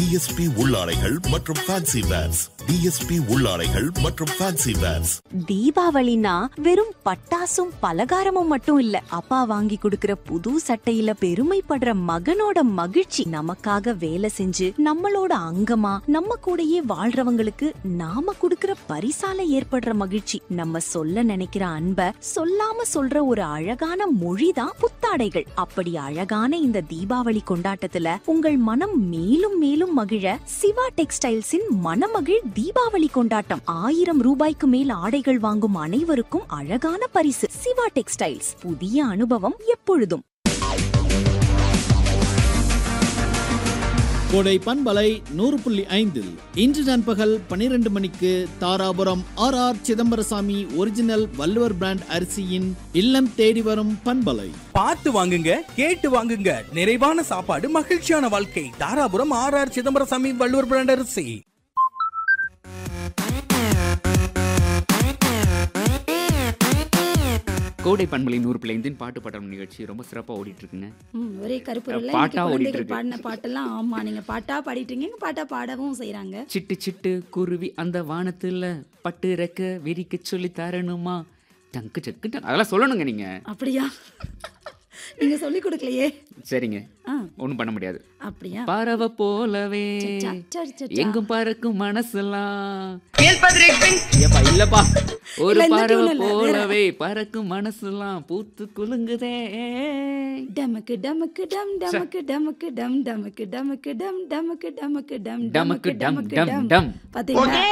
DSP உள்ளாடைகள் மற்றும் fancy verse DSP உள்ளாடைகள் மற்றும் fancy verse தீபாவளினா வெறும் பட்டாசும் பலகாரமும் மட்டும் இல்ல அப்பா வாங்கி கொடுக்கிற புது சட்டையில பெருமைப்படுற மகனோட மகிழ்ச்சி நமக்காக வேலை செஞ்சு நம்மளோட அங்கமா நம்ம கூடயே வாழ்றவங்களுக்கு நாம கொடுக்கிற பரிசால ஏற்படுற மகிழ்ச்சி நம்ம சொல்ல நினைக்கிற அன்ப சொல்லாம சொல்ற ஒரு அழகான மொழிதான் புத்தாடைகள் அப்படி அழகான இந்த தீபாவளி கொண்டாட்டத்துல உங்கள் மனம் மேலும் மேலும் மகிழ சிவா டெக்ஸ்டைல்ஸின் மனமகிழ் தீபாவளி கொண்டாட்டம் ஆயிரம் ரூபாய்க்கு மேல் ஆடைகள் வாங்கும் அனைவருக்கும் அழகான பரிசு சிவா டெக்ஸ்டைல்ஸ் புதிய அனுபவம் எப்பொழுதும் கோடை பண்பலை நூறு புள்ளி ஐந்தில் இன்று நண்பகல் பனிரெண்டு மணிக்கு Dharapuram R R Chidambarasamy original Valluvar brand அரிசியின் இல்லம் தேடி வரும் பண்பலை பார்த்து வாங்குங்க கேட்டு வாங்குங்க நிறைவான சாப்பாடு மகிழ்ச்சியான வாழ்க்கை Dharapuram R R Chidambarasamy Valluvar brand அரிசி கோடை பண்பலை நூறு பிள்ளைந்தின் பாட்டு பாட்டம் நிகழ்ச்சி ரொம்ப சிறப்பாக ஓடிட்டு இருக்குங்க ம், ஒரே கருப்பொருள் பாட்டா ஓடிட்டு குழந்தைகள் இருக்கு. பாடின பாட்டெல்லாம் ஆமா நீங்க பாட்டா பாடிட்டு இருக்கீங்க பாட்டா பாடவும் செய்றாங்க சிட்டு சிட்டு குருவி அந்த வானத்துல பட்டு ரெக்க விரிக்க சொல்லி தரணுமா டங்கு சக்கு டங்கு. அதெல்லாம் சொல்லணுங்க நீங்க அப்படியா நீங்க சொல்லி கொடுக்கலையே சரிங்க ஆ ஒன்றும் பண்ண முடியாது அப்படியா பறவை போலவே சச்சா, சரி, சச்சா. எங்கும் பறக்கும் மனசுலாம் ஏப்பா இல்லப்பா ஒரு இல்ல, இந்த பறவை tune இல்ல, வேற. போலவே பறக்கும் மனசுலாம் பூத்து குலுங்குதே டமக்கு டமக்கு டம் டமக்கு டமக்கு டம் டமக்கு டமக்கு டம் டமக்கு டமக்கு டம் டமக்கு டம் டமக்கு டம் டம் பாத்தீங்களா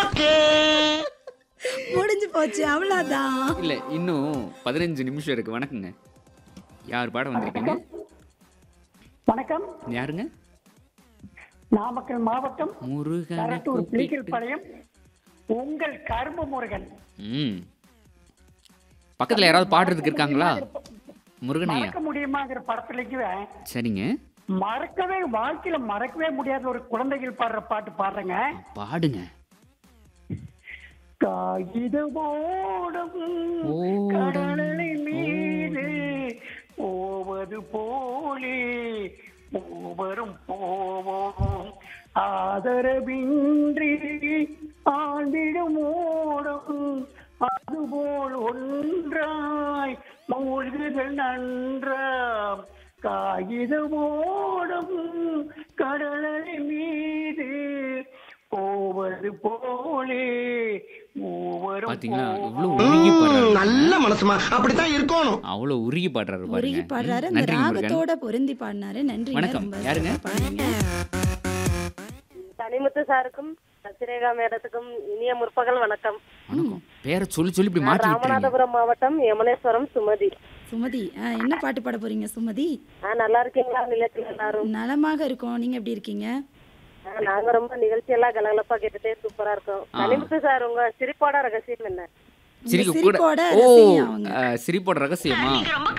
முடிஞ்சு போச்சு அவ்வளவுதான் இல்ல இன்னும் பதினஞ்சு நிமிஷம் இருக்கு வணக்கங்க யார் பாட வந்திருக்கீங்க வணக்கம் யாருங்க நாமக்கல் மாவட்டம் முருகனை கரட்டூர் பிளிக்கல் கூப்பிட்டு பாளையம் உங்கள் கரும்பு முருகன் ம் பக்கத்துல யாராவது பாடுறதுக்கு இருக்காங்களா முருகனையா மறக்க முடியுமாங்கிற படத்துலக்கு சரிங்க மறக்கவே வாழ்க்கையில மறக்கவே முடியாத ஒரு குழந்தைகள் பாடுற பாட்டு பாடுறேங்க பாடுங்க காகித ஓடம் ஓடம் கடலை மீது போவது போலே மூவரும் போவோம் ஆதரவின்றி ஆழ்ந்திடும் ஓடம் அதுபோல் ஒன்றாய் மூழ்குதல் நன்றாம் காகித ஓடம் கடலை மீது போவது போலே மூவரும் பாத்தீங்களா போவோம். இவ்வளவு உருகி பாடுறாரு நல்ல மனசுமா அப்படித்தான் இருக்கணும் அவ்வளவு உருகி பாடுறாரு உருகி பாருங்க பாடுறாரு ம், அந்த நன்றிங்க முருகன் ராகத்தோட பொருந்தி பாடினாரு நன்றி வணக்கம். யாருங்க? பாருங்க தனிமுத்து சாருக்கும் சசிரேகா மேடத்துக்கும் இனிய முற்பகல் வணக்கம் வணக்கம் பேரை சொல்லி சொல்லி இப்படி நான் மாற்றி விட்டுறீங்க ராமநாதபுரம் மாவட்டம் யமுனேஸ்வரம் சுமதி சுமதி ஆ, என்ன பாட்டு பாட போறீங்க சுமதி ஆ நல்லா இருக்கீங்களா நிலத்தில் எல்லாரும் நலமாக இருக்கோம் நீங்க எப்படி இருக்கீங்க ஆ, நாங்க ரொம்ப நிகழ்ச்சி எல்லாம் கலகலப்பா கேட்டுட்டே சூப்பரா இருக்கோம் ஆ. தனிமுத்து சார் உங்க சிரிப்போட ரகசியம் என்ன உங்க சிரிக்க கூட சிரிப்போட ஓ ரசிகன் அவங்க. அஹ், சிரிப்போட ரகசியமா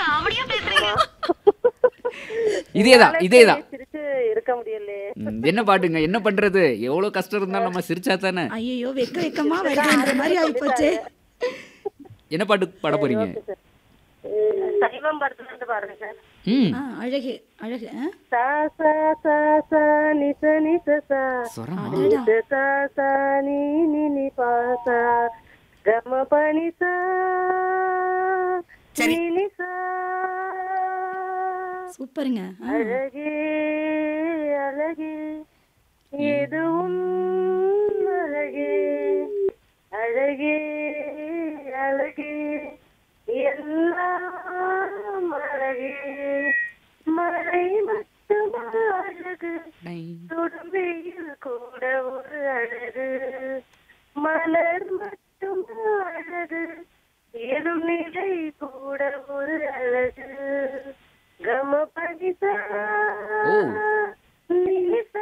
இதேதான் இதேதான் சிரிச்சு இருக்க முடியலையே ம், என்ன பாட்டுங்க என்ன பண்றது எவ்வளவு கஷ்டம் இருந்தாலும் நம்ம சிரிச்சா தானே ஐயோ வெக்க வெக்கமா வருதுன்ற மாதிரி ஆயிப்போச்சே என்ன பாட்டு பாட போறீங்க உம், சைவம் படத்துல இருந்து பாருங்க சார் ம் ஆ, அழகு அழகு ஆ? சா சா சா சா நி ச நி ச சா சொரமா நி ச சா சா நி நி நி பா சா கம ப நி சா நி நி சா சூப்பருங்க ஆ. அழகே அழகே எதுவும் அழகே அழகே அழகே எல்லாம் அழகே மழை மட்டும் அழகு சுடும்பியில் கூட ஒரு அழகு மலர் மட்டும் அழகு எதும் நிலை கூட ஒரு அழகு கம பனிசா ஓ. நிசா.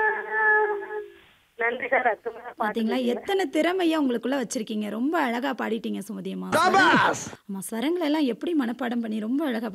நன்றி சார் அற்புதமா பாட்டு பாத்தீங்களா சொன்னீங்க. எத்தனை திறமையா உங்களுக்குள்ள வச்சிருக்கீங்க ரொம்ப அழகா பாடிட்டீங்க சுமதி அம்மா சபாஸ் ஆமா சரங்களை எல்லாம் எப்படி மனப்பாடம் பண்ணி ரொம்ப அழகா